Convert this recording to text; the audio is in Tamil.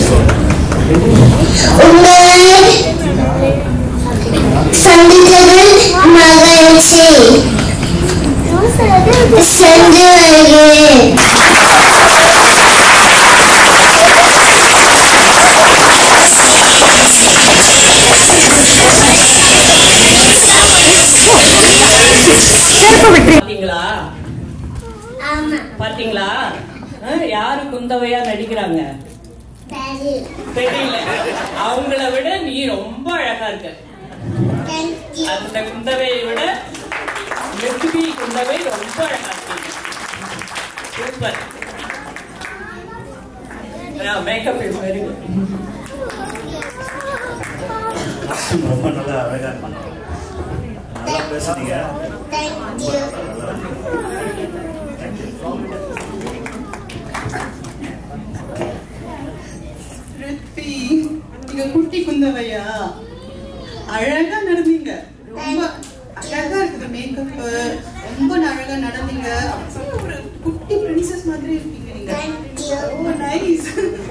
உங்களை சந்தித்ததில் மகிழ்ச்சி சென்று வருகிறேன் பாத்தீங்களா ஆமா பாத்தீங்களா ஆ, யாரு குந்தவையா நடிக்கிறாங்க சரி தெரியல அவங்கள விட நீ ரொம்ப அழகா இருக்க தேங்க்யூ அந்த குந்தவையை விட லட்சுமி குந்தவை ரொம்ப அழகா இருக்கீங்க super makeup is very good ரொம்ப நல்லா அழகா இருக்கு நல்லா பேசுறீங்க தேங்க்யூ ரித்தி நீங்க குட்டி குந்தவையா அழகா நடந்தீங்க ரொம்ப அழகா இருக்குது மேக்கப் ரொம்ப அழகா நடந்தீங்க அப்படியே ஒரு குட்டி பிரின்சஸ் மாதிரி இருக்கீங்க நீங்க தேங்க்யூ ரொம்ப நைஸ்